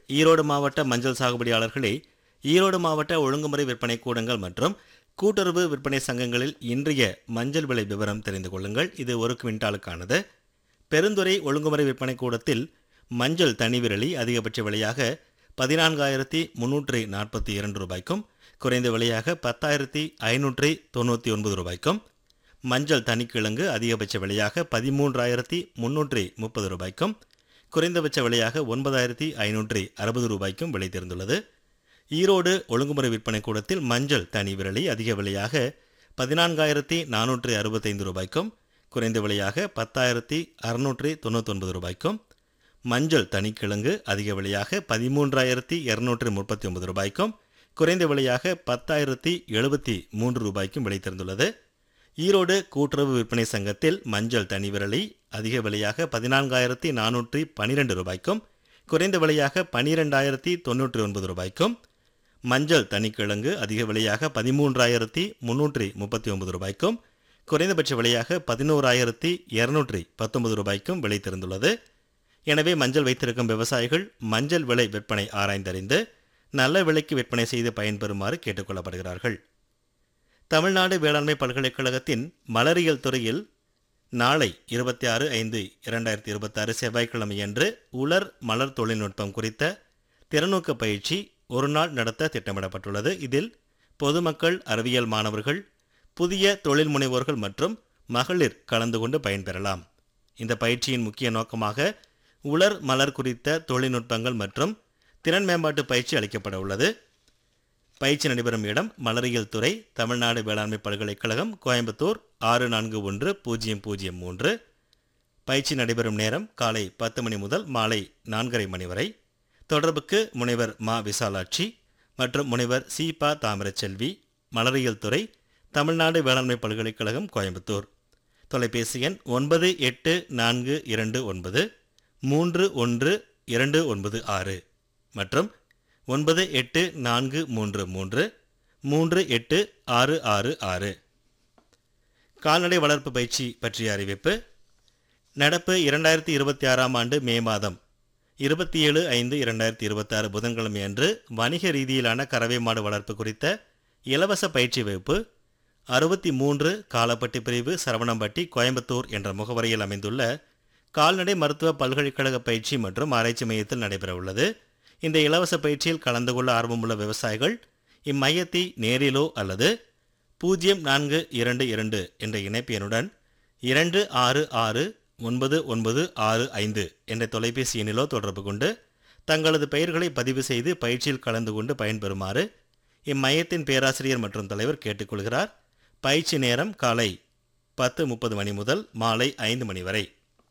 ஈரோடு மாவட்ட மஞ்சள் சாகுபடியாளர்களே ஈரோடு மாவட்ட ஒழுங்குமுறை விற்பனை கூடங்கள் மற்றும் கூட்டுறவு விற்பனை சங்கங்களில் இன்றைய மஞ்சள் விலை விவரம் தெரிந்து கொள்ளுங்கள் இது ஒரு குவிண்டாலுக்கானது பெருந்துறை ஒழுங்குமுறை விற்பனை கூடத்தில் மஞ்சள் தனி விரலி அதிகபட்ச விலையாக பதினான்காயிரத்தி முன்னூற்றி நாற்பத்தி இரண்டு ரூபாய்க்கும் குறைந்த விலையாக பத்தாயிரத்தி ஐநூற்றி தொண்ணூற்றி ஒன்பது ரூபாய்க்கும் மஞ்சள் தனிக்கிழங்கு அதிகபட்ச விலையாக பதிமூன்றாயிரத்தி முன்னூற்றி முப்பது ரூபாய்க்கும் குறைந்தபட்ச விலையாக ஒன்பதாயிரத்தி ஐநூற்றி அறுபது ரூபாய்க்கும் விலை தெரிந்துள்ளது ஈரோடு ஒழுங்குமுறை விற்பனை கூடத்தில் மஞ்சள் தனி விரலி அதிக விலையாக பதினான்காயிரத்தி நானூற்றி அறுபத்தைந்து ரூபாய்க்கும் குறைந்த விலையாக பத்தாயிரத்தி அறுநூற்றி தொண்ணூத்தொன்பது ரூபாய்க்கும் மஞ்சள் தனிக்கிழங்கு அதிக விலையாக பதிமூன்றாயிரத்தி இரநூற்றி முப்பத்தி ஒன்பது ரூபாய்க்கும் குறைந்த விலையாக பத்தாயிரத்தி எழுபத்தி மூன்று ரூபாய்க்கும் விலை தெரிந்துள்ளது ஈரோடு கூட்டுறவு விற்பனை சங்கத்தில் மஞ்சள் தனி விரலி அதிக விலையாக பதினான்காயிரத்தி நானூற்றி பன்னிரெண்டு ரூபாய்க்கும் குறைந்த விலையாக பன்னிரெண்டாயிரத்தி தொண்ணூற்றி ஒன்பது ரூபாய்க்கும் மஞ்சள் தனிக்கிழங்கு அதிக விலையாக பதிமூன்றாயிரத்தி முன்னூற்றி முப்பத்தி ஒன்பது ரூபாய்க்கும் குறைந்தபட்ச விலையாக பதினோராயிரத்தி இரநூற்றி பத்தொன்பது ரூபாய்க்கும் விலை தெரிந்துள்ளது எனவே மஞ்சள் வைத்திருக்கும் விவசாயிகள் மஞ்சள் விலை விற்பனை ஆராய்ந்தறிந்து நல்ல விலைக்கு விற்பனை செய்து பயன்பெறுமாறு கேட்டுக்கொள்ளப்படுகிறார்கள் தமிழ்நாடு வேளாண்மை பல்கலைக்கழகத்தின் மலரியல் துறையில் நாளை இருபத்தி ஆறு ஐந்து இரண்டாயிரத்தி இருபத்தாறு செவ்வாய்க்கிழமையன்று உலர் மலர் தொழில்நுட்பம் குறித்த திறநோக்க பயிற்சி ஒரு நாள் நடத்த திட்டமிடப்பட்டுள்ளது இதில் பொதுமக்கள் அறிவியல் மாணவர்கள் புதிய தொழில் முனைவோர்கள் மற்றும் மகளிர் கலந்து கொண்டு பயன்பெறலாம் இந்த பயிற்சியின் முக்கிய நோக்கமாக உலர் மலர் குறித்த தொழில்நுட்பங்கள் மற்றும் திறன் மேம்பாட்டு பயிற்சி அளிக்கப்பட உள்ளது பயிற்சி நடைபெறும் இடம் மலரியல் துறை தமிழ்நாடு வேளாண்மை பல்கலைக்கழகம் கோயம்புத்தூர் ஆறு நான்கு ஒன்று பூஜ்ஜியம் பூஜ்ஜியம் மூன்று பயிற்சி நடைபெறும் நேரம் காலை பத்து மணி முதல் மாலை நான்கரை மணி வரை தொடர்புக்கு முனைவர் மா விசாலாட்சி மற்றும் முனைவர் சீபா தாமிரச்செல்வி மலரியல் துறை தமிழ்நாடு வேளாண்மை பல்கலைக்கழகம் கோயம்புத்தூர் தொலைபேசி எண் ஒன்பது எட்டு நான்கு இரண்டு ஒன்பது மூன்று ஒன்று இரண்டு ஒன்பது ஆறு மற்றும் ஒன்பது எட்டு நான்கு மூன்று மூன்று மூன்று எட்டு ஆறு ஆறு ஆறு கால்நடை வளர்ப்பு பயிற்சி பற்றிய அறிவிப்பு நடப்பு இரண்டாயிரத்தி இருபத்தி ஆறாம் ஆண்டு மே மாதம் இருபத்தி ஏழு ஐந்து இரண்டாயிரத்தி இருபத்தாறு புதன்கிழமை அன்று வணிக ரீதியிலான கறவை மாடு வளர்ப்பு குறித்த இலவச பயிற்சி வகுப்பு அறுபத்தி மூன்று காலப்பட்டி பிரிவு சரவணம்பட்டி கோயம்புத்தூர் என்ற முகவரியில் அமைந்துள்ள கால்நடை மருத்துவ பல்கலைக்கழக பயிற்சி மற்றும் ஆராய்ச்சி மையத்தில் நடைபெறவுள்ளது இந்த இலவச பயிற்சியில் கலந்து கொள்ள ஆர்வமுள்ள விவசாயிகள் இம்மையத்தை நேரிலோ அல்லது பூஜ்ஜியம் நான்கு இரண்டு இரண்டு என்ற இணைப்பு எண்ணுடன் இரண்டு ஆறு ஆறு ஒன்பது ஒன்பது ஆறு ஐந்து என்ற தொலைபேசி எண்ணிலோ தொடர்பு கொண்டு தங்களது பெயர்களை பதிவு செய்து பயிற்சியில் கலந்து கொண்டு பயன்பெறுமாறு இம்மையத்தின் பேராசிரியர் மற்றும் தலைவர் கேட்டுக்கொள்கிறார் பயிற்சி நேரம் காலை பத்து முப்பது மணி முதல் மாலை ஐந்து மணி வரை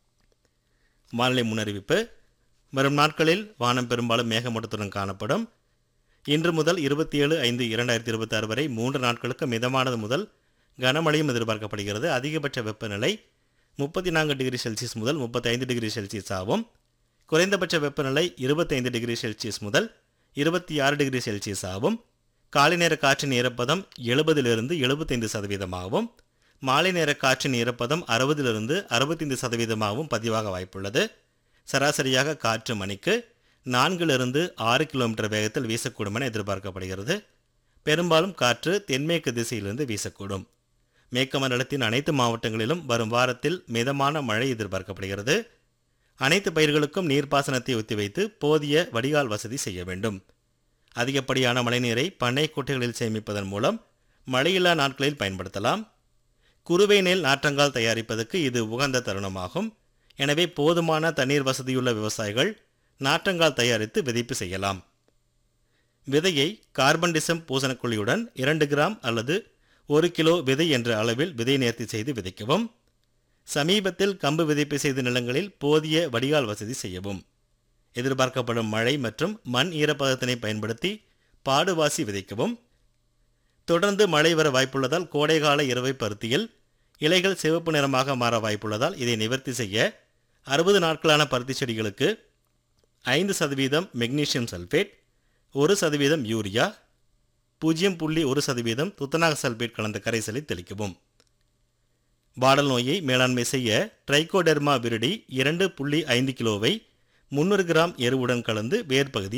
வானிலை முன்னறிவிப்பு வரும் நாட்களில் வானம் பெரும்பாலும் மேகமூட்டத்துடன் காணப்படும் இன்று முதல் இருபத்தி ஏழு ஐந்து இரண்டாயிரத்தி இருபத்தி ஆறு வரை மூன்று நாட்களுக்கு மிதமானது முதல் கனமழையும் எதிர்பார்க்கப்படுகிறது அதிகபட்ச வெப்பநிலை முப்பத்தி நான்கு டிகிரி செல்சியஸ் முதல் முப்பத்தைந்து டிகிரி செல்சியஸ் ஆகும் குறைந்தபட்ச வெப்பநிலை இருபத்தைந்து டிகிரி செல்சியஸ் முதல் இருபத்தி ஆறு டிகிரி செல்சியஸ் ஆகும் காலை நேர காற்றின் ஈரப்பதம் எழுபதிலிருந்து எழுபத்தைந்து சதவீதமாகவும் மாலை நேர காற்றின் ஈரப்பதம் அறுபதிலிருந்து அறுபத்தைந்து சதவீதமாகவும் பதிவாக வாய்ப்புள்ளது சராசரியாக காற்று மணிக்கு நான்கிலிருந்து ஆறு கிலோமீட்டர் வேகத்தில் வீசக்கூடும் என எதிர்பார்க்கப்படுகிறது பெரும்பாலும் காற்று தென்மேற்கு திசையிலிருந்து வீசக்கூடும் மேற்குமண்டலத்தின் அனைத்து மாவட்டங்களிலும் வரும் வாரத்தில் மிதமான மழை எதிர்பார்க்கப்படுகிறது அனைத்து பயிர்களுக்கும் நீர்ப்பாசனத்தை ஒத்திவைத்து போதிய வடிகால் வசதி செய்ய வேண்டும் அதிகப்படியான மழைநீரை பண்ணை குட்டைகளில் சேமிப்பதன் மூலம் மழையில்லா நாட்களில் பயன்படுத்தலாம் குறுவை நெல் நாற்றங்கால் தயாரிப்பதற்கு இது உகந்த தருணமாகும் எனவே போதுமான தண்ணீர் வசதியுள்ள விவசாயிகள் நாற்றங்கால் தயாரித்து விதைப்பு செய்யலாம் விதையை கார்பன் டிசம் பூசணக்குழியுடன் இரண்டு கிராம் அல்லது ஒரு கிலோ விதை என்ற அளவில் விதை நேர்த்தி செய்து விதைக்கவும் சமீபத்தில் கம்பு விதைப்பு செய்த நிலங்களில் போதிய வடிகால் வசதி செய்யவும் எதிர்பார்க்கப்படும் மழை மற்றும் மண் ஈரப்பதத்தினை பயன்படுத்தி பாடுவாசி விதைக்கவும் தொடர்ந்து மழை வர வாய்ப்புள்ளதால் கோடைகால இரவை பருத்தியில் இலைகள் சிவப்பு நிறமாக மாற வாய்ப்புள்ளதால் இதை நிவர்த்தி செய்ய அறுபது நாட்களான பருத்தி செடிகளுக்கு ஐந்து சதவீதம் மெக்னீசியம் சல்ஃபேட் ஒரு சதவீதம் யூரியா பூஜ்ஜியம் புள்ளி ஒரு சதவீதம் துத்தநாக சல்பேட் கலந்த கரைசலை தெளிக்கவும் வாடல் நோயை மேலாண்மை செய்ய ட்ரைகோடெர்மா விரிடி இரண்டு புள்ளி ஐந்து கிலோவை முன்னூறு கிராம் எருவுடன் கலந்து வேர்பகுதி